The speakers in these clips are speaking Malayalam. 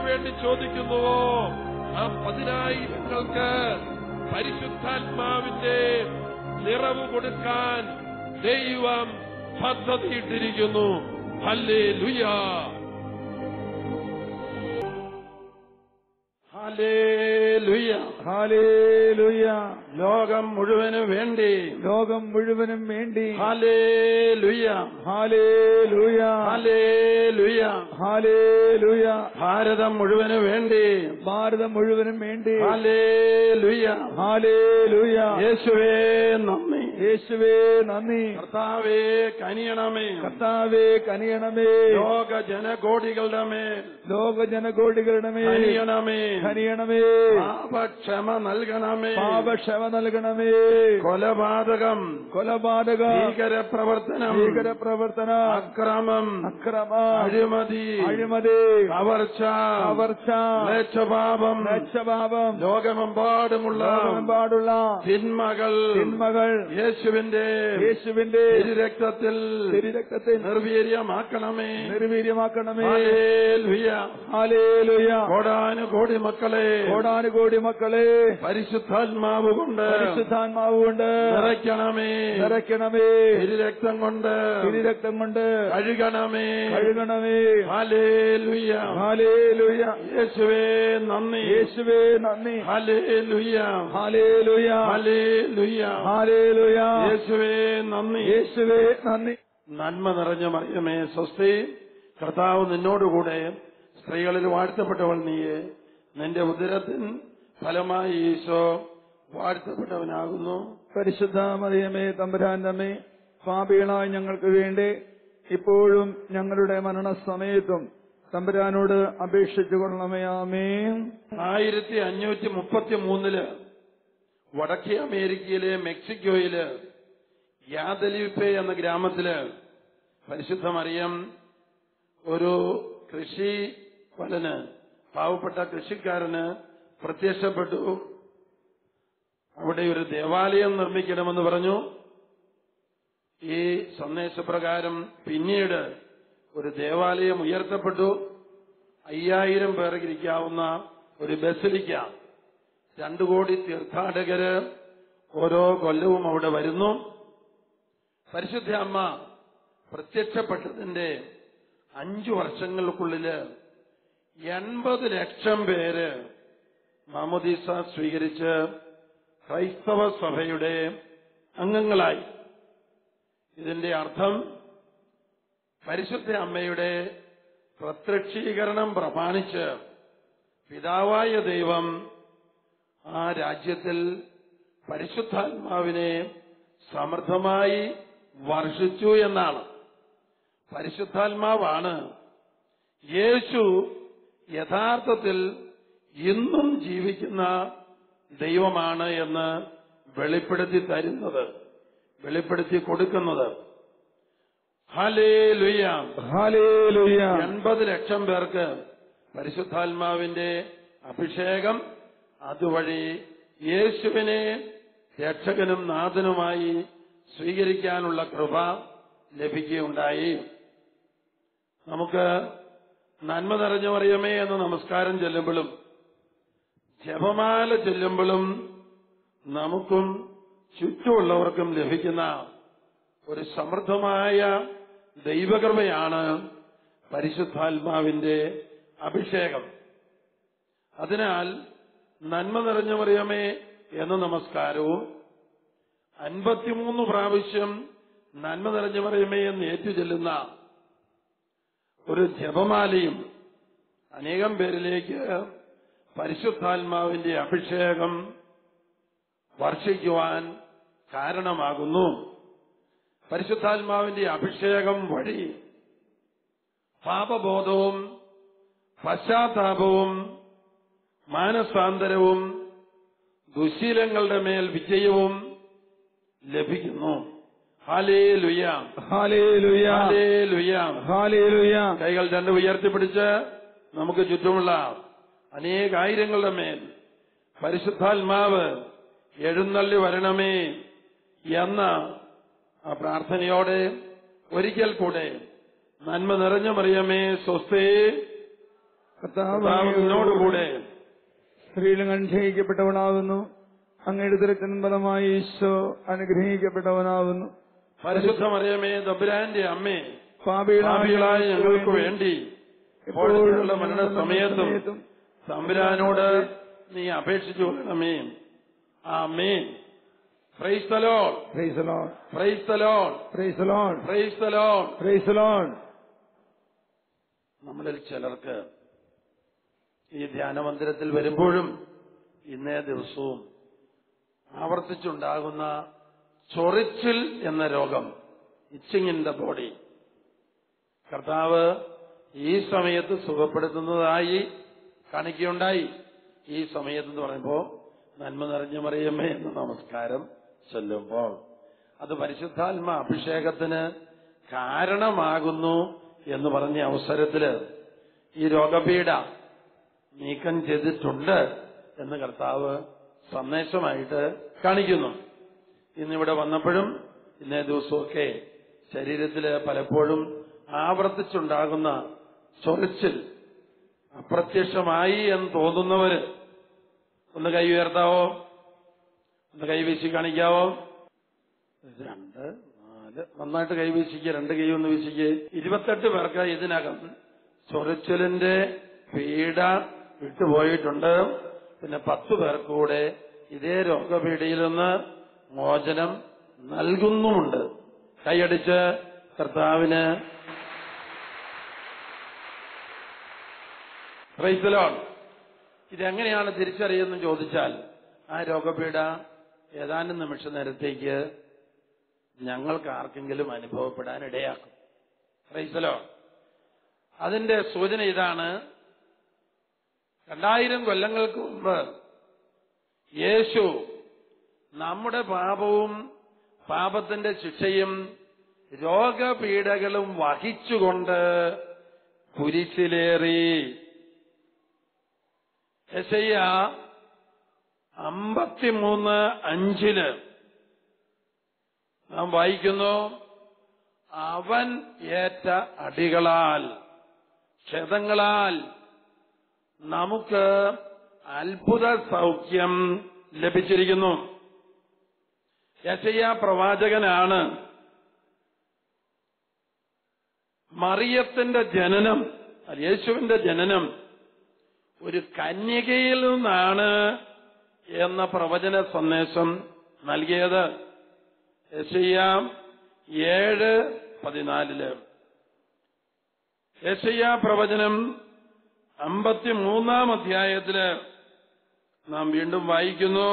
വേണ്ടി ചോദിക്കുന്നുവോ ആ പതിനായിരങ്ങൾക്ക് പരിശുദ്ധാത്മാവിന്റെ നിറവ് കൊടുക്കാൻ ദൈവം പദ്ധതിയിട്ടിരിക്കുന്നു ഹല്ലേ ലുയാ ഹല്ലേലൂയ ഹാലേലുയ ലോകം മുഴുവനും വേണ്ടി ലോകം മുഴുവനും വേണ്ടി hallelujah hallelujah hallelujah hallelujah Bharatam മുഴുവനും വേണ്ടി ഭാരതം മുഴുവനും വേണ്ടി ഹല്ലേലൂയ ഹാലേലുയ യേശുവേ നന്ദി യേശുവേ നന്ദി കർത്താവേ കനിയണമേ കർത്താവേ കനിയണമേ ലോക ജനകോടികളുടെ മേൽ ലോക ജനകോടികളുടെ മേൽ കനിയണമേ കനിയണമേ പാപക്ഷമ നൽകണമേ പാപക്ഷമ നൽകണമേ കൊലപാതകം കൊലപാതക ഭീകരപ്രവർത്തനം ഭീകരപ്രവർത്തന അക്രമം അക്രമ അഴിമതി അഴിമതി കവർച്ച കവർച്ച മ്ലേച്ഛപാപം ലക്ഷഭാവം ലോകമെമ്പാടുമുള്ള ലോകമെമ്പാടുള്ള തിന്മകൾ തിന്മകൾ യേശുവിന്റെ യേശുവിന്റെ രക്തത്തിൽ തിരുരക്തത്തെ നിർവീര്യമാക്കണമേ നിർവീര്യമാക്കണമേ ഹല്ലേലൂയ. ഹാലേലുയ കോടാനുകോടി മക്കളെ കോടാനുകോടി മക്കളെ പരിശുദ്ധാത്മാവ് കൊണ്ട് പരിശുദ്ധാത്മാവ് കൊണ്ട് നിറയ്ക്കണമേ നിറയ്ക്കണമേ രക്തം കൊണ്ട് തിരുരക്തം കൊണ്ട് കഴുകണമേ കഴുകണമേ ഹല്ലേലൂയ. ഹാലേലുയ യേശുവേ നന്ദി യേശുവേ നന്ദി ഹല്ലേലൂയ. Hallelujah hallelujah. ഹാലേലുയ യേശുവേ നന്ദി യേശുവേ നന്ദി നന്മ നിറഞ്ഞ മറിയമേ സ്വസ്തി കർത്താവ് നിന്നോടുകൂടെ സ്ത്രീകളിൽ വാഴ്ത്തപ്പെട്ടവൾ നീയെ നിന്റെ ഉദരത്തിൻ ഫലമായി ഈശോ വാഴ്ത്തപ്പെട്ടവനാകുന്നു പരിശുദ്ധ മറിയമേ തമ്പുരാന്റമ്മേ പാപികളായ ഞങ്ങൾക്ക് വേണ്ടി ഇപ്പോഴും ഞങ്ങളുടെ മരണസമയത്തും തമ്പുരാനോട് അപേക്ഷിച്ചു കൊള്ളണമേ ആമേൻ ആയിരത്തി അഞ്ഞൂറ്റി മുപ്പത്തി മൂന്നില് വടക്കേ അമേരിക്കയിലെ മെക്സിക്കോയില് യാദലിപ്പെ എന്ന ഗ്രാമത്തില് പരിശുദ്ധ മറിയം ഒരു കൃഷി ഫലന് പാവപ്പെട്ട കൃഷിക്കാരന് പ്രത്യക്ഷപ്പെട്ടു അവിടെ ഒരു ദേവാലയം നിർമ്മിക്കണമെന്ന് പറഞ്ഞു ഈ സന്ദേശപ്രകാരം പിന്നീട് ഒരു ദേവാലയം ഉയർത്തപ്പെട്ടു അയ്യായിരം പേർക്ക് ഇരിക്കാവുന്ന ഒരു ബസിലിക്ക രണ്ടു കോടി തീർത്ഥാടകര് ഓരോ കൊല്ലവും അവിടെ വരുന്നു പരിശുദ്ധ അമ്മ പ്രത്യക്ഷപ്പെട്ടതിന്റെ അഞ്ചു വർഷങ്ങൾക്കുള്ളില് എൺപത് ലക്ഷം പേര് മാമോദീസ സ്വീകരിച്ച് ക്രൈസ്തവ സഭയുടെ അംഗങ്ങളായി ഇതിന്റെ അർത്ഥം പരിശുദ്ധ അമ്മയുടെ പ്രത്യക്ഷീകരണം പ്രമാണിച്ച് പിതാവായ ദൈവം ആ രാജ്യത്തിൽ പരിശുദ്ധാത്മാവിനെ സമൃദ്ധമായി വർഷിച്ചു എന്നാണ് പരിശുദ്ധാത്മാവാണ് യേശു യഥാർത്ഥത്തിൽ ഇന്നും ജീവിക്കുന്ന ദൈവമാണ് എന്ന് വെളിപ്പെടുത്തി തരുന്നത് വെളിപ്പെടുത്തി കൊടുക്കുന്നത് ഹലേ ലുയാം ഹാലേലുയ എൺപത് ലക്ഷം പേർക്ക് പരിശുദ്ധാത്മാവിന്റെ അഭിഷേകം അതുവഴി യേശുവിനെ രക്ഷകനും നാഥനുമായി സ്വീകരിക്കാനുള്ള കൃപ ലഭിക്കുകയുണ്ടായി നമുക്ക് നന്മ നിറഞ്ഞു മറിയമേ എന്ന നമസ്കാരം ചെല്ലുമ്പോഴും ജപമാല ചെല്ലുമ്പോഴും നമുക്കും ചുറ്റുമുള്ളവർക്കും ലഭിക്കുന്ന ഒരു സമൃദ്ധമായ ദൈവകൃപയാണ് പരിശുദ്ധാത്മാവിന്റെ അഭിഷേകം അതിനാൽ നന്മ നിറഞ്ഞ മറിയമേ എന്ന നമസ്കാരവും അൻപത്തിമൂന്ന് പ്രാവശ്യം നന്മ നിറഞ്ഞ മറിയമേ എന്ന് ഏറ്റു ചെല്ലുന്ന ഒരു ജപമാലയും അനേകം പേരിലേക്ക് പരിശുദ്ധാത്മാവിന്റെ അഭിഷേകം വർഷിക്കുവാൻ കാരണമാകുന്നു പരിശുദ്ധാത്മാവിന്റെ അഭിഷേകം വഴി പാപബോധവും പശ്ചാത്താപവും മാനസാന്തരവും ദുശീലങ്ങളുടെ മേൽ വിജയവും ലഭിക്കുന്നു ഹാലേ ലുയാം ഹാലേലുയ ഹാലേ ലുയാം ഹാലേലുയ കൈകൾ രണ്ട് ഉയർത്തിപ്പിടിച്ച് നമുക്ക് ചുറ്റുമുള്ള അനേകായിരങ്ങളുടെ മേൽ പരിശുദ്ധാത്മാവ് എഴുന്നള്ളി വരണമേ എന്ന ആ പ്രാർത്ഥനയോടെ ഒരിക്കൽ കൂടെ നന്മ നിറഞ്ഞ മറിയമേ സ്വസ്ഥേ കർത്താവ് നിന്നോടുകൂടെ സ്ത്രീകളും അനുഗ്രഹിക്കപ്പെട്ടവനാകുന്നു അങ്ങയുടെ തിരക്കൻ ഫലമായി ഈശോ അനുഗ്രഹിക്കപ്പെട്ടവനാകുന്നു പരിശുദ്ധമറിയമേ ദബുരാന്റെ അമ്മേ പാപികളായ പാപികളായ ഞങ്ങൾക്ക് വേണ്ടി ഇപ്പോഴുള്ള മരണസമയത്തും തമ്പുരാനോട് നീ അപേക്ഷിച്ചു കൊള്ളണമേ ആമേ praise the Lord Praise the Lord. Praise the Lord Praise the Lord. Praise the Lord Praise the Lord. നമ്മളിൽ ചിലർക്ക് ഈ ധ്യാനമന്ദിരത്തിൽ വരുമ്പോഴും ഇന്നേ ദിവസവും ആവർത്തിച്ചുണ്ടാകുന്ന ചൊറിച്ചിൽ എന്ന രോഗം ഇച്ചിങ് ഇൻ ദ ബോഡി കർത്താവ് ഈ സമയത്ത് സുഖപ്പെടുത്തുന്നതായി കാണിക്കുകയുണ്ടായി ഈ സമയത്ത് എന്ന് പറയുമ്പോൾ നന്മ നിറഞ്ഞ മറിയമ്മേ എന്ന നമസ്കാരം ചൊല്ലുമ്പോൾ അത് പരിശുദ്ധാത്മ അഭിഷേകത്തിന് കാരണമാകുന്നു എന്ന് പറഞ്ഞ അവസരത്തില് ഈ രോഗപീഠ നീക്കം ചെയ്തിട്ടുണ്ട് എന്ന് കർത്താവ് സന്ദേശമായിട്ട് കാണിക്കുന്നു ഇന്നിവിടെ വന്നപ്പോഴും ഇന്നേ ദിവസമൊക്കെ ശരീരത്തില് പലപ്പോഴും ആവർത്തിച്ചുണ്ടാകുന്ന ചൊറിച്ചിൽ അപ്രത്യക്ഷമായി എന്ന് തോന്നുന്നവര് ഒന്ന് കൈ ഉയർത്താവോ ഒന്ന് കൈ വീശി കാണിക്കാവോ രണ്ട് നാല് നന്നായിട്ട് കൈ വീശിക്കുക രണ്ട് കൈ ഒന്ന് വീശിക്ക് ഇരുപത്തെട്ട് പേർക്ക് ഇതിനകം ചൊറിച്ചിലിന്റെ പീഡ വിട്ടുപോയിട്ടുണ്ട് പിന്നെ പത്ത് പേർക്ക് കൂടെ ഇതേ രോഗപീഠയിൽ നിന്ന് മോചനം നൽകുന്നുമുണ്ട് കൈയടിച്ച് കർത്താവിന് പ്രൈസലോൺ ഇതെങ്ങനെയാണ് തിരിച്ചറിയുന്നത് ചോദിച്ചാൽ ആ രോഗപീഠ ഏതാനും നിമിഷ നേരത്തേക്ക് ഞങ്ങൾക്ക് ആർക്കെങ്കിലും അനുഭവപ്പെടാൻ ഇടയാക്കും പ്രൈസലോ അതിന്റെ സൂചന ഇതാണ് രണ്ടായിരം കൊല്ലങ്ങൾക്ക് മുമ്പ് യേശു നമ്മുടെ പാപവും പാപത്തിന്റെ ശിക്ഷയും രോഗപീഠകളും വഹിച്ചുകൊണ്ട് കുരിശിലേറി യശയ്യ അമ്പത്തിമൂന്ന് അഞ്ചില് നാം വായിക്കുന്നു അവൻ ഏറ്റ അടികളാൽ ക്ഷതങ്ങളാൽ നമുക്ക് അത്ഭുത സൗഖ്യം ലഭിച്ചിരിക്കുന്നു യശയ്യ പ്രവാചകനാണ് മറിയത്തിന്റെ ജനനം അല്ല, യേശുവിന്റെ ജനനം ഒരു കന്യകയിൽ നിന്നാണ് എന്ന പ്രവചന സന്ദേശം നൽകിയത് യശയ്യ ഏഴ് പതിനാലില് യശയ്യ പ്രവചനം അമ്പത്തിമൂന്നാം അധ്യായത്തില് നാം വീണ്ടും വായിക്കുന്നു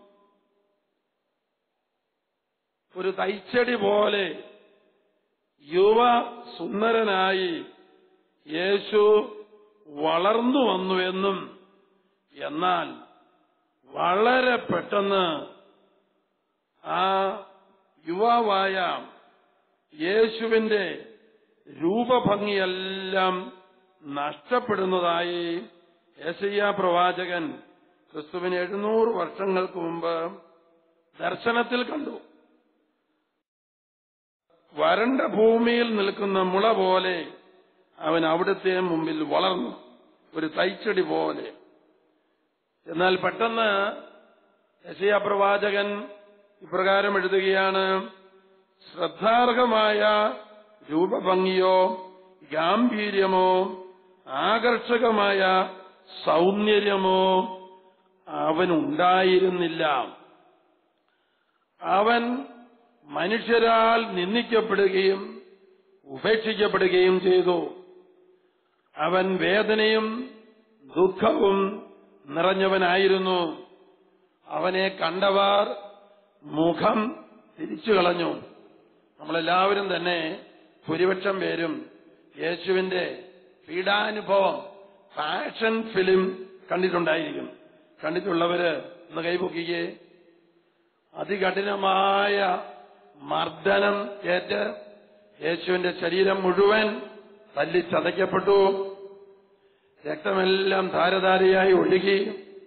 ഒരു തൈച്ചെടി പോലെ യുവ സുന്ദരനായി യേശു വളർന്നു വന്നുവെന്നും എന്നാൽ വളരെ പെട്ടെന്ന് ആ യുവാവായ യേശുവിന്റെ രൂപഭംഗിയെല്ലാം നഷ്ടപ്പെടുന്നതായി യേശയ്യ പ്രവാചകൻ ക്രിസ്തുവിന് എഴുന്നൂറ് വർഷങ്ങൾക്ക് മുമ്പ് ദർശനത്തിൽ കണ്ടു വരണ്ട ഭൂമിയിൽ നിൽക്കുന്ന മുള പോലെ അവൻ അവിടുത്തെ മുമ്പിൽ വളർന്നു ഒരു തൈച്ചെടി പോലെ എന്നാൽ പെട്ടെന്ന് യശയ പ്രവാചകൻ ഇപ്രകാരം എഴുതുകയാണ് ശ്രദ്ധാർഹമായ രൂപഭംഗിയോ ഗാംഭീര്യമോ ആകർഷകമായ സൗന്ദര്യമോ അവനുണ്ടായിരുന്നില്ല അവൻ മനുഷ്യരാൽ നിന്ദിക്കപ്പെടുകയും ഉപേക്ഷിക്കപ്പെടുകയും ചെയ്തു അവൻ വേദനയും ദുഃഖവും നിറഞ്ഞവനായിരുന്നു അവനെ കണ്ടവർ മുഖം തിരിച്ചു കളഞ്ഞു നമ്മളെല്ലാവരും തന്നെ ഭൂരിപക്ഷം പേരും യേശുവിന്റെ പീഡാനുഭവം ഫാഷൻ ഫിലിം കണ്ടിട്ടുണ്ടായിരിക്കും കണ്ടിട്ടുള്ളവര് ഒന്ന് കൈപൊക്കിക്കേ അതികഠിനമായ മർദ്ദനം ഏറ്റ് യേശുവിന്റെ ശരീരം മുഴുവൻ തല്ലി ചതയ്ക്കപ്പെട്ടു രക്തമെല്ലാം ധാരധാരയായി ഒഴുകി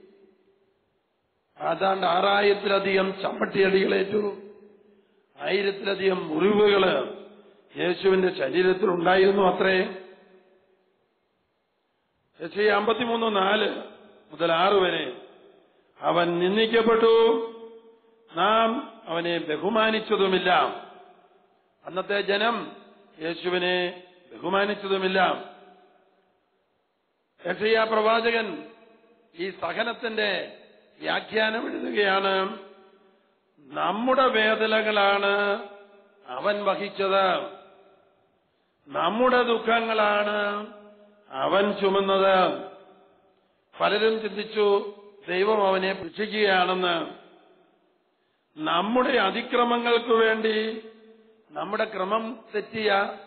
ഏതാണ്ട് ആറായിരത്തിലധികം ചമ്മട്ടിയടികളേറ്റു ആയിരത്തിലധികം മുറിവുകള് യേശുവിന്റെ ശരീരത്തിൽ ഉണ്ടായിരുന്നു അത്രേ എസ് ഐ അമ്പത്തിമൂന്ന് നാല് മുതൽ ആറ് വരെ അവൻ നിന്ദിക്കപ്പെട്ടു നാം അവനെ ബഹുമാനിച്ചതുമില്ല അന്നത്തെ ജനം യേശുവിനെ ബഹുമാനിച്ചതുമില്ല യക്ഷയ പ്രവാചകൻ ഈ സഹനത്തിന്റെ വ്യാഖ്യാനം എഴുതുകയാണ് നമ്മുടെ വേദനകളാണ് അവൻ വഹിച്ചത് നമ്മുടെ ദുഃഖങ്ങളാണ് അവൻ ചുമന്നത് പലരും ചിന്തിച്ചു ദൈവം അവനെ ഭക്ഷിക്കുകയാണെന്ന് നമ്മുടെ അതിക്രമങ്ങൾക്ക് വേണ്ടി നമ്മുടെ ക്രമം തെറ്റിയ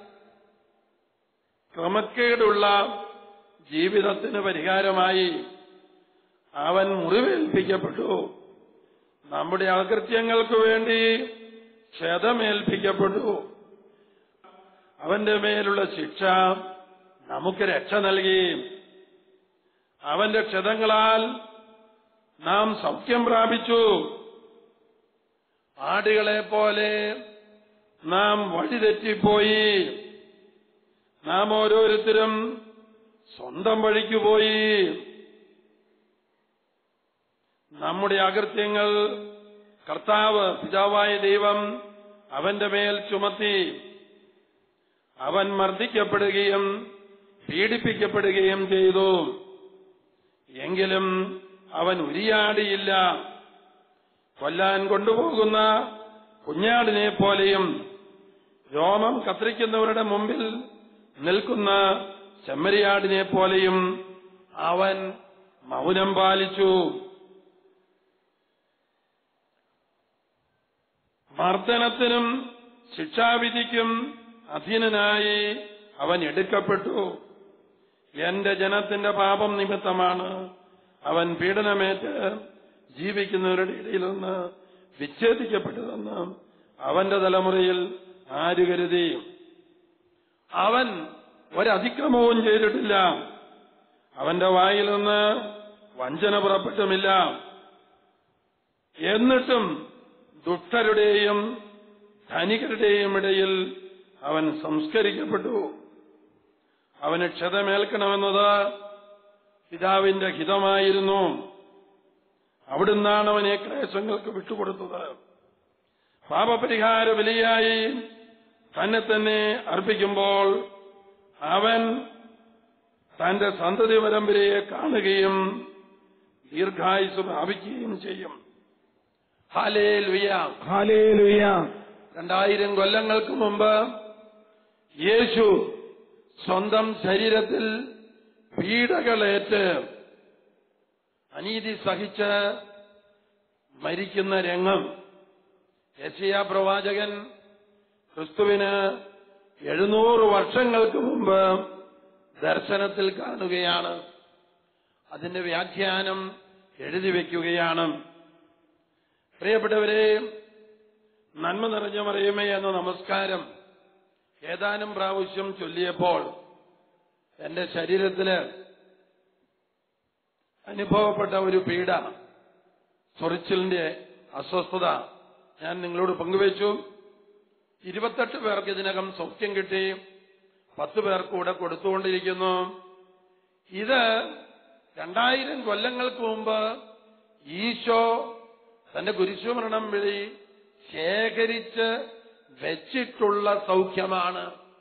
ക്രമക്കേടുള്ള ജീവിതത്തിന് പരിഹാരമായി അവൻ മുറിവേൽപ്പിക്കപ്പെട്ടു നമ്മുടെ അകൃത്യങ്ങൾക്ക് വേണ്ടി ക്ഷതമേൽപ്പിക്കപ്പെട്ടു അവന്റെ മേലുള്ള ശിക്ഷ നമുക്ക് രക്ഷ നൽകി അവന്റെ ക്ഷതങ്ങളാൽ നാം സൗഖ്യം പ്രാപിച്ചു ആടുകളെ പോലെ നാം വഴിതെറ്റിപ്പോയി നാം ഓരോരുത്തരും സ്വന്തം വഴിക്ക് പോയി നമ്മുടെ അകൃത്യങ്ങൾ കർത്താവ് പിതാവായ ദൈവം അവന്റെ മേൽ ചുമത്തി അവൻ മർദ്ദിക്കപ്പെടുകയും പീഡിപ്പിക്കപ്പെടുകയും ചെയ്തു എങ്കിലും അവൻ ഉരിയാടിയില്ല കൊല്ലാൻ കൊണ്ടുപോകുന്ന കുഞ്ഞാടിനെ പോലെയും രോമം കത്തിരിക്കുന്നവരുടെ മുമ്പിൽ നിൽക്കുന്ന ചെമ്മരിയാടിനെ പോലെയും അവൻ മൗനം പാലിച്ചു മർദ്ദനത്തിനും ശിക്ഷാവിധിക്കും അധീനനായി അവൻ എടുക്കപ്പെട്ടു എന്റെ ജനത്തിന്റെ പാപം നിമിത്തമാണ് അവൻ പീഡനമേറ്റ് ജീവിക്കുന്നവരുടെ ഇടയിൽ നിന്ന് വിച്ഛേദിക്കപ്പെട്ടതെന്ന് അവന്റെ തലമുറയിൽ ആര് കരുതി അവൻ ഒരതിക്രമവും ചെയ്തിട്ടില്ല അവന്റെ വായിൽ നിന്ന് വഞ്ചന പുറപ്പെട്ടുമില്ല എന്നിട്ടും ദുഷ്ടരുടെയും ധനികരുടെയും ഇടയിൽ അവൻ സംസ്കരിക്കപ്പെട്ടു അവന് ക്ഷതമേൽക്കണമെന്നത് പിതാവിന്റെ ഹിതമായിരുന്നു അവിടുന്നാണ് അവനെ ക്ലേശങ്ങൾക്ക് വിട്ടുകൊടുത്തത് പാപപരിഹാര ബലിയായി തന്നെ തന്നെ അർപ്പിക്കുമ്പോൾ അവൻ തന്റെ സന്തതി പരമ്പരയെ കാണുകയും ദീർഘായുസ് പ്രാപിക്കുകയും ചെയ്യും ഹാലേ ലുയ Hallelujah. രണ്ടായിരം കൊല്ലങ്ങൾക്ക് മുമ്പ് യേശു സ്വന്തം ശരീരത്തിൽ പീഡകളേറ്റ് അനീതി സഹിച്ച് മരിക്കുന്ന രംഗം യശയ പ്രവാചകൻ ക്രിസ്തുവിന് എഴുന്നൂറ് വർഷങ്ങൾക്ക് മുമ്പ് ദർശനത്തിൽ കാണുകയാണ് അതിന്റെ വ്യാഖ്യാനം എഴുതി വയ്ക്കുകയാണ് പ്രിയപ്പെട്ടവരെ നന്മ നിറഞ്ഞ മറിയമേ എന്ന നമസ്കാരം ഏതാനും പ്രാവശ്യം ചൊല്ലിയപ്പോൾ എന്റെ ശരീരത്തില് അനുഭവപ്പെട്ട ഒരു പീഡ ചൊറിച്ചിലിന്റെ അസ്വസ്ഥത ഞാൻ നിങ്ങളോട് പങ്കുവച്ചു ഇരുപത്തെട്ട് പേർക്ക് ഇതിനകം സൗഖ്യം കിട്ടി പത്ത് പേർക്ക് കൂടെ കൊടുത്തുകൊണ്ടിരിക്കുന്നു ഇത് രണ്ടായിരം കൊല്ലങ്ങൾക്ക് മുമ്പ് ഈശോ തന്റെ കുരിശുമരണം വിളി ശേഖരിച്ച് വെച്ചിട്ടുള്ള സൗഖ്യമാണ്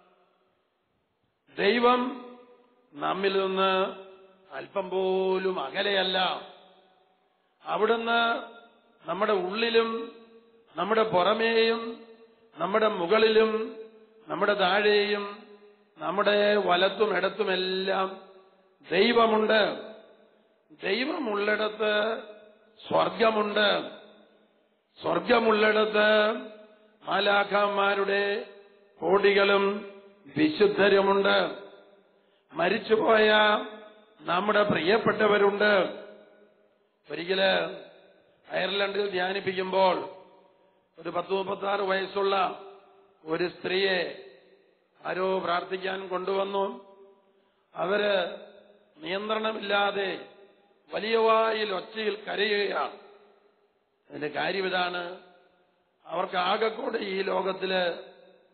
ദൈവം നമ്മിൽ നിന്ന് അല്പം പോലും അകലെയല്ല അവിടുന്ന് നമ്മുടെ ഉള്ളിലും നമ്മുടെ പുറമേയും നമ്മുടെ മുകളിലും നമ്മുടെ താഴെയും നമ്മുടെ വലത്തും ഇടത്തുമെല്ലാം ദൈവമുണ്ട് ദൈവമുള്ളിടത്ത് സ്വർഗമുണ്ട് സ്വർഗമുള്ളിടത്ത് മാലാഖമാരുടെ കോടികളും വിശുദ്ധരുമുണ്ട് മരിച്ചുപോയ നമ്മുടെ പ്രിയപ്പെട്ടവരുണ്ട് ഒരിക്കല് അയർലൻഡിൽ ധ്യാനിപ്പിക്കുമ്പോൾ ഒരു പത്ത് മുപ്പത്തി ആറ് വയസ്സുള്ള ഒരു സ്ത്രീയെ ആരോ പ്രാർത്ഥിക്കാൻ കൊണ്ടുവന്നു അവര് നിയന്ത്രണമില്ലാതെ വലിയ വായിൽ ഒച്ചയിൽ കരയുകയാണ് അതിന്റെ കാര്യം ഇതാണ് അവർക്ക് ആകെക്കൂടെ ഈ ലോകത്തില്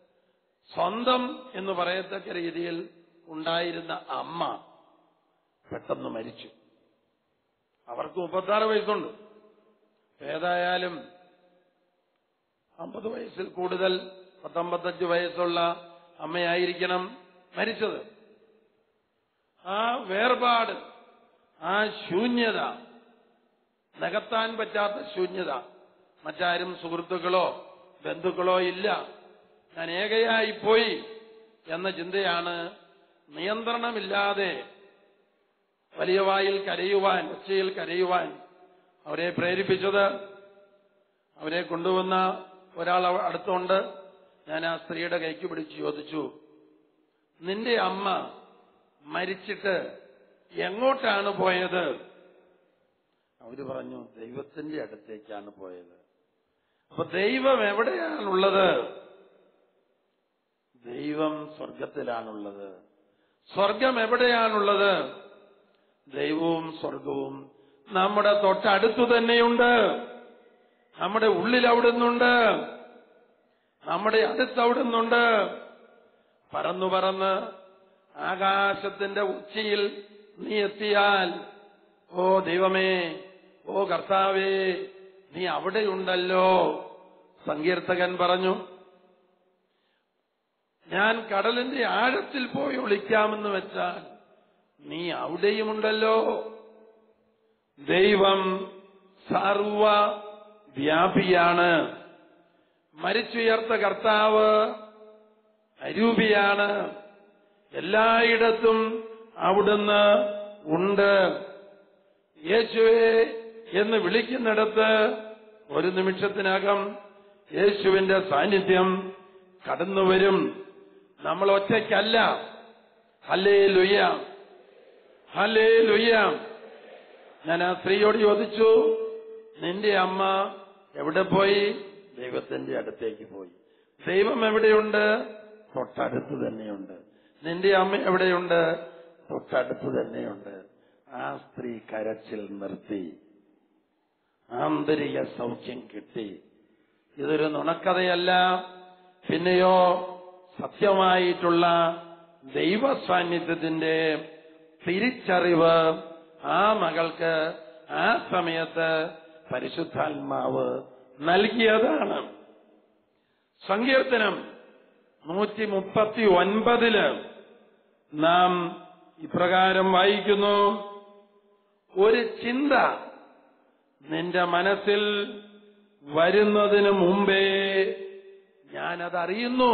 സ്വന്തം എന്ന് പറയത്തക്ക രീതിയിൽ ഉണ്ടായിരുന്ന അമ്മ പെട്ടെന്ന് മരിച്ചു അവർക്ക് മുപ്പത്താറ് വയസ്സുണ്ട് ഏതായാലും അമ്പത് വയസ്സിൽ കൂടുതൽ പത്തൊമ്പത്തഞ്ച് വയസ്സുള്ള അമ്മയായിരിക്കണം മരിച്ചത് ആ വേർപാട് ആ ശൂന്യത നികത്താൻ പറ്റാത്ത ശൂന്യത മറ്റാരും സുഹൃത്തുക്കളോ ബന്ധുക്കളോ ഇല്ല ഞാൻ ഏകയായി പോയി എന്ന ചിന്തയാണ് നിയന്ത്രണമില്ലാതെ വലിയ വായിൽ കരയുവാൻ ഒച്ചയിൽ കരയുവാൻ അവരെ പ്രേരിപ്പിച്ചത് അവരെ കൊണ്ടുവന്ന ഒരാൾ അവ- അടുത്തുണ്ട് ഞാൻ ആ സ്ത്രീയുടെ കൈക്ക് പിടിച്ച് ചോദിച്ചു നിന്റെ അമ്മ മരിച്ചിട്ട് എങ്ങോട്ടാണ് പോയത് അവര് പറഞ്ഞു ദൈവത്തിന്റെ അടുത്തേക്കാണ് പോയത് അപ്പൊ ദൈവം എവിടെയാണുള്ളത് ദൈവം സ്വർഗത്തിലാണുള്ളത് സ്വർഗം എവിടെയാണുള്ളത് ദൈവവും സ്വർഗവും നമ്മുടെ തൊട്ടടുത്തു തന്നെയുണ്ട് നമ്മുടെ ഉള്ളിൽ അവിടുന്നുണ്ട് നമ്മുടെ അടുത്ത് അവിടുന്നുണ്ട് പറന്നു പറന്ന് ആകാശത്തിന്റെ ഉച്ചിയിൽ നീ എത്തിയാൽ ഓ ദൈവമേ ഓ കർത്താവേ നീ അവിടെയുണ്ടല്ലോ സങ്കീർത്തകൻ പറഞ്ഞു ഞാൻ കടലിന്റെ ആഴത്തിൽ പോയി ഒളിക്കാമെന്ന് വെച്ചാൽ നീ അവിടെയുമുണ്ടല്ലോ ദൈവം സർവ വ്യാപിയാണ് മരിച്ചുയർത്ത കർത്താവ് അരൂപിയാണ് എല്ലായിടത്തും അവിടുന്ന് ഉണ്ട് യേശുവേ എന്ന് വിളിക്കുന്നിടത്ത് ഒരു നിമിഷത്തിനകം യേശുവിന്റെ സാന്നിധ്യം കടന്നുവരും നമ്മൾ ഒറ്റയ്ക്കല്ല ഹലേ ലുയ്യ ഹലേ ലുയ്യ ഞാൻ ആ സ്ത്രീയോട് ചോദിച്ചു നിന്റെ അമ്മ എവിടെ പോയി ദൈവത്തിന്റെ അടുത്തേക്ക് പോയി ദൈവം എവിടെയുണ്ട് തൊട്ടടുത്ത് തന്നെയുണ്ട് നിന്റെ അമ്മ എവിടെയുണ്ട് തൊട്ടടുത്ത് തന്നെയുണ്ട് ആ സ്ത്രീ കരച്ചിൽ നിർത്തി ആന്തരിക സൗഖ്യം കിട്ടി ഇതൊരു നുണക്കഥയല്ല പിന്നെയോ സത്യമായിട്ടുള്ള ദൈവ സാന്നിധ്യത്തിന്റെ തിരിച്ചറിവ് ആ മകൾക്ക് ആ സമയത്ത് പരിശുദ്ധാത്മാവ് നൽകിയതാണ് സങ്കീർത്തനം നൂറ്റി മുപ്പത്തി ഒൻപതില് നാം ഇപ്രകാരം വായിക്കുന്നു ഒരു ചിന്ത നിന്റെ മനസ്സിൽ വരുന്നതിന് മുമ്പേ ഞാനതറിയുന്നു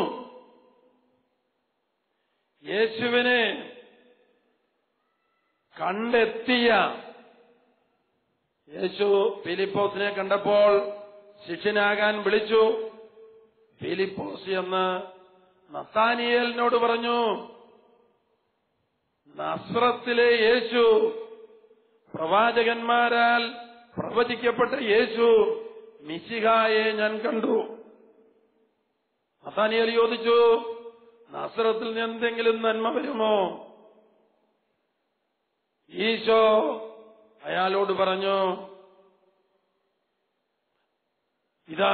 യേശുവിനെ കണ്ടെത്തിയ യേശു ഫിലിപ്പോസിനെ കണ്ടപ്പോൾ ശിഷ്യനാകാൻ വിളിച്ചു ഫിലിപ്പോസ് എന്ന് നത്താനിയേലിനോട് പറഞ്ഞു നസ്രത്തിലെ യേശു പ്രവാചകന്മാരാൽ പ്രവചിക്കപ്പെട്ട യേശു മിശിഹായെ ഞാൻ കണ്ടു നത്താനിയേൽ ചോദിച്ചു നസ്രത്തിൽ നിന്ന് എന്തെങ്കിലും നന്മ വരുമോ ഈശോ അയാളോട് പറഞ്ഞു ഇതാ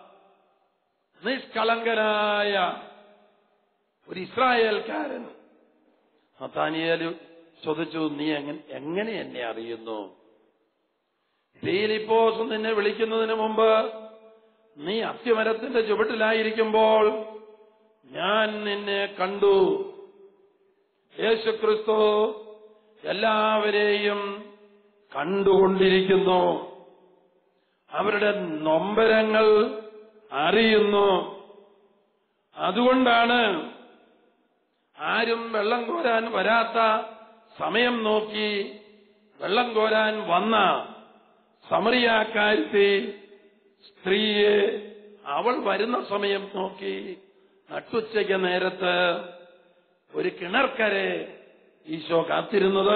നിഷ്കളങ്കനായ ഒരു ഇസ്രായേൽക്കാരൻ നത്താനിയേൽ ചോദിച്ചു നീ എങ്ങനെ എങ്ങനെ എന്നെ അറിയുന്നു ഫീലിപ്പോസ് നിന്നെ വിളിക്കുന്നതിന് മുമ്പ് നീ അത്യമരത്തിന്റെ ചുവട്ടിലായിരിക്കുമ്പോൾ ഞാൻ നിന്നെ കണ്ടു യേശുക്രിസ്തു എല്ലാവരെയും കണ്ടുകൊണ്ടിരിക്കുന്നു അവരുടെ നൊമ്പരങ്ങൾ അറിയുന്നു അതുകൊണ്ടാണ് ആരും വെള്ളം കോരാൻ വരാത്ത സമയം നോക്കി വെള്ളം കോരാൻ വന്ന സമറിയാക്കാരത്തി സ്ത്രീയെ അവൾ വരുന്ന സമയം നോക്കി നട്ടുച്ചയ്ക്ക് നേരത്ത് ഒരു കിണർക്കരെ ഈശോ കാത്തിരുന്നത്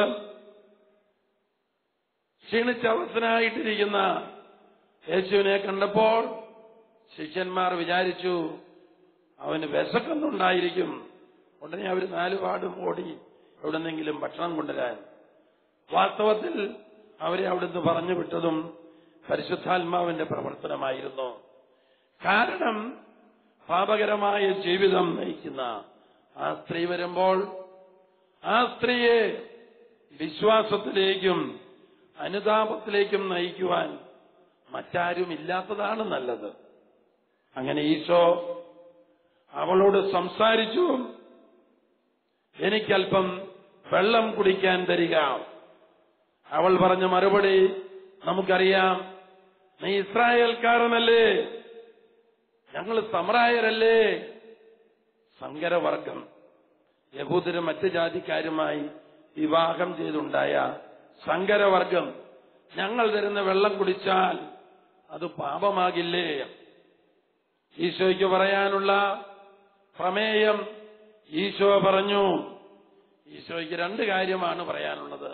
ക്ഷീണിച്ചവസ്ഥനായിട്ടിരിക്കുന്ന യേശുവിനെ കണ്ടപ്പോൾ ശിഷ്യന്മാർ വിചാരിച്ചു അവന് വിശക്കുന്നുണ്ടായിരിക്കും ഉടനെ അവർ നാലുപാടും ഓടി എവിടെന്നെങ്കിലും ഭക്ഷണം കൊണ്ടുവരാൻ വാസ്തവത്തിൽ അവരെ അവിടുന്ന് പറഞ്ഞു വിട്ടതും പരിശുദ്ധാത്മാവിന്റെ പ്രവർത്തനമായിരുന്നു കാരണം പാപകരമായ ജീവിതം നയിക്കുന്ന ആ സ്ത്രീ വരുമ്പോൾ ആ സ്ത്രീയെ വിശ്വാസത്തിലേക്കും അനുതാപത്തിലേക്കും നയിക്കുവാൻ മറ്റാരും ഇല്ലാത്തതാണ് നല്ലത് അങ്ങനെ ഈശോ അവളോട് സംസാരിച്ചു എനിക്കല്പം വെള്ളം കുടിക്കാൻ തരിക അവൾ പറഞ്ഞ മറുപടി നമുക്കറിയാം നീ ഇസ്രായേൽക്കാരനല്ലേ ഞങ്ങൾ സമറായരല്ലേ സങ്കരവർഗം യഹൂദരും മറ്റ് ജാതിക്കാരുമായി വിവാഹം ചെയ്തുണ്ടായ സങ്കരവർഗം ഞങ്ങൾ തരുന്ന വെള്ളം കുടിച്ചാൽ അത് പാപമാകില്ലേ ഈശോയ്ക്ക് പറയാനുള്ള പ്രമേയം ഈശോ പറഞ്ഞു ഈശോയ്ക്ക് രണ്ട് കാര്യമാണ് പറയാനുള്ളത്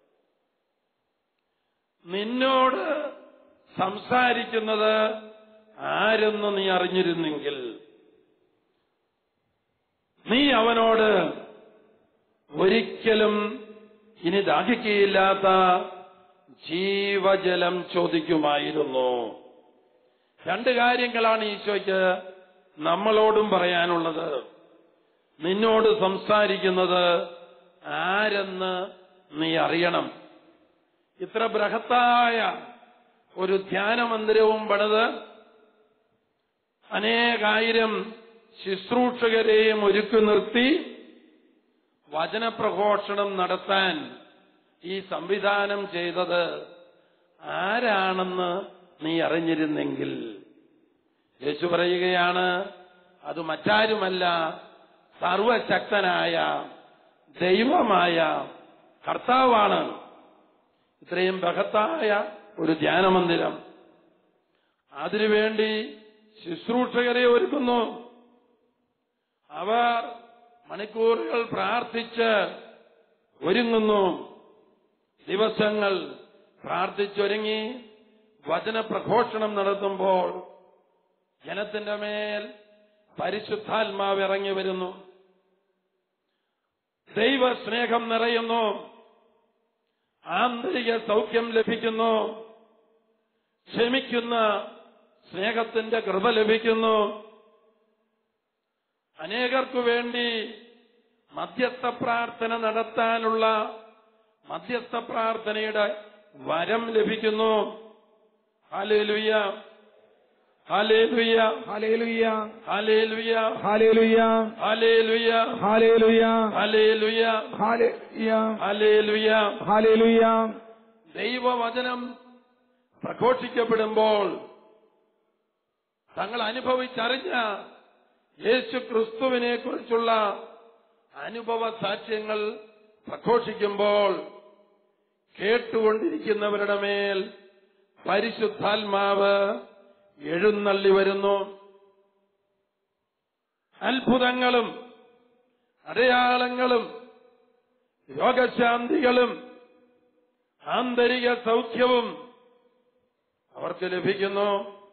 നിന്നോട് സംസാരിക്കുന്നത് ആരെന്ന് നീ അറിഞ്ഞിരുന്നെങ്കിൽ നീ അവനോട് ഒരിക്കലും ഇനി ദാഹിക്കയില്ലാത്ത ജീവജലം ചോദിക്കുമായിരുന്നു രണ്ട് കാര്യങ്ങളാണ് ഈശോയ്ക്ക് നമ്മളോടും പറയാനുള്ളത് നിന്നോട് സംസാരിക്കുന്നത് ആരെന്ന് നീ അറിയണം ഇത്ര ബൃഹത്തായ ഒരു ധ്യാനമന്ദിരവും പണിത് അനേകായിരം ശുശ്രൂഷകരെയും ഒരുക്കി നിർത്തി വചനപ്രഘോഷണം നടത്താൻ ഈ സംവിധാനം ചെയ്തത് ആരാണെന്ന് നീ അറിഞ്ഞിരുന്നെങ്കിൽ യേശു പറയുകയാണ് അത് മറ്റാരുമല്ല സർവശക്തനായ ദൈവമായ കർത്താവാണ് ഇത്രയും ബഹത്തായ ഒരു ധ്യാനമന്ദിരം അതിനുവേണ്ടി ശുശ്രൂഷകരെ ഒരുക്കുന്നു അവർ മണിക്കൂറുകൾ പ്രാർത്ഥിച്ച് ഒരുങ്ങുന്നു ദിവസങ്ങൾ പ്രാർത്ഥിച്ചൊരുങ്ങി വചനപ്രഘോഷണം നടത്തുമ്പോൾ ജനത്തിന്റെ മേൽ പരിശുദ്ധാത്മാവ് ഇറങ്ങി വരുന്നു ദൈവസ്നേഹം നിറയുന്നു ആന്തരിക സൗഖ്യം ലഭിക്കുന്നു ക്ഷമിക്കുന്ന സ്നേഹത്തിന്റെ കൃപ ലഭിക്കുന്നു അനേകർക്കു വേണ്ടി മധ്യസ്ഥ പ്രാർത്ഥന നടത്താനുള്ള മധ്യസ്ഥ പ്രാർത്ഥനയുടെ വരം ലഭിക്കുന്നു ഹാലേലുയ്യ ഹാലേലുയ്യ Hallelujah. ഹാലേലുയ്യ Hallelujah. ഹാലേലുയ്യ Hallelujah. ഹാലേലുയ്യ Hallelujah. ഹാലേലുയ്യ Hallelujah. ദൈവവചനം പ്രഘോഷിക്കപ്പെടുമ്പോൾ തങ്ങൾ അനുഭവിച്ചറിഞ്ഞ യേശു ക്രിസ്തുവിനെ കുറിച്ചുള്ള അനുഭവ സാക്ഷ്യങ്ങൾ പ്രഘോഷിക്കുമ്പോൾ കേട്ടുകൊണ്ടിരിക്കുന്നവരുടെ മേൽ പരിശുദ്ധാത്മാവ് എഴുന്നള്ളി വരുന്നു അത്ഭുതങ്ങളും അടയാളങ്ങളും രോഗശാന്തികളും ആന്തരിക സൗഖ്യവും അവർക്ക് ലഭിക്കുന്നു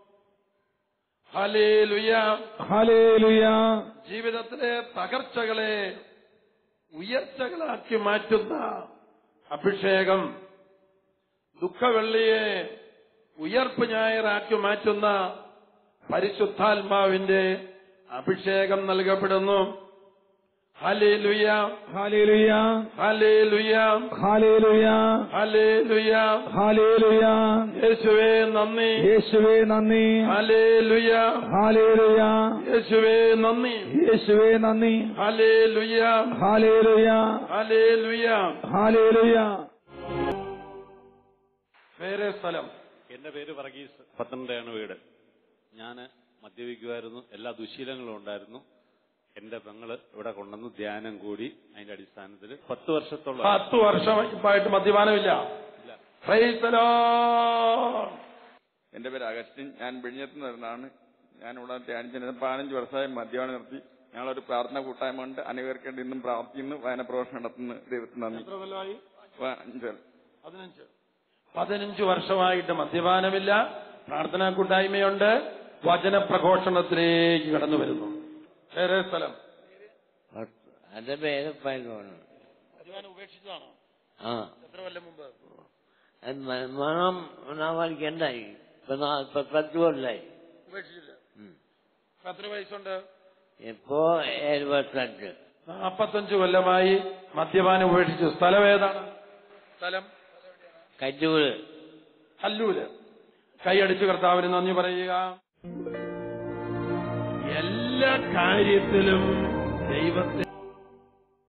ഹലേലുയ Hallelujah. ജീവിതത്തിലെ തകർച്ചകളെ ഉയർച്ചകളാക്കി മാറ്റുന്ന അഭിഷേകം ദുഃഖവെള്ളിയെ ഉയർപ്പ് ഞായറാക്കി മാറ്റുന്ന പരിശുദ്ധാത്മാവിന്റെ അഭിഷേകം നൽകപ്പെടുന്നു ഹലേലുയ Hallelujah. ഹലേലുയ Hallelujah. ഹലേലുയ Hallelujah. യേശുവേ നന്ദി യേശുവേ നന്ദി ഹലേലുയ ഹാലേലുയ യേശുവേ നന്ദി യേശുവേ നന്ദി ഹലേലുയ ഹാലേലുയ ഹലേലുയ ഹാലേലുയ വേറെ സ്ഥലം എന്റെ പേര് വർഗീസ് പത്തനംതിട്ടയാണ് വീട് ഞാൻ മദ്യപിക്കുമായിരുന്നു എല്ലാ ദുശീലങ്ങളും ഉണ്ടായിരുന്നു എന്റെ പെങ്ങള് ഇവിടെ കൊണ്ടുവന്ന് ധ്യാനം കൂടി അതിന്റെ അടിസ്ഥാനത്തിൽ പത്ത് വർഷത്തോളം പത്ത് വർഷമായിട്ട് മദ്യപാനമില്ല ഇല്ല. Praise the Lord. എന്റെ പേര് അഗസ്റ്റിൻ ഞാൻ വിഴിഞ്ഞത്ത് നിന്നാണ് ഞാൻ ഇവിടെ ധ്യാനിച്ചിരുന്നത് പതിനഞ്ച് വർഷമായി മദ്യപാനം നിർത്തി ഞങ്ങളൊരു പ്രാർത്ഥന കൂട്ടായ്മ കൊണ്ട് അനുകരിക്കേണ്ടി ഇന്നും പ്രാർത്ഥിക്കുന്നു വായന പ്രവർത്തനം നടത്തുന്നു ദൈവത്തിന് നന്ദി എത്ര കൊല്ലമായി വ- അഞ്ച് പതിനഞ്ച് പതിനഞ്ച് വർഷമായിട്ട് മദ്യപാനമില്ല പ്രാർത്ഥനാ കൂട്ടായ്മയുണ്ട് വചനപ്രഘോഷണത്തിലേക്ക് കടന്നു വരുന്നു വേറെ സ്ഥലം എന്റെ പേര് പൈലോണ് മദ്യപാനം ഉപേക്ഷിച്ചതാണോ ആ എത്ര കൊല്ലം മുമ്പ് അത് മ- മണം ഒന്നാമതിക്ക് എന്തായി ഇപ്പൊ നാ- ഇപ്പൊ പത്ത് കൊല്ലായി ഉപേക്ഷിച്ചില്ല ഉം. ഇപ്പൊ എത്ര വയസ്സുണ്ട് ഇപ്പോ എഴുപത്തഞ്ച് നാപ്പത്തഞ്ച് കൊല്ലമായി മദ്യപാനം ഉപേക്ഷിച്ചു സ്ഥലം ഏതാണ് സ്ഥലം കറ്റൂര് കല്ലൂര് കൈയടിച്ച് കർത്താവിന് നന്ദി പറയുക എല്ലാ കാര്യത്തിലും ദൈവത്തെ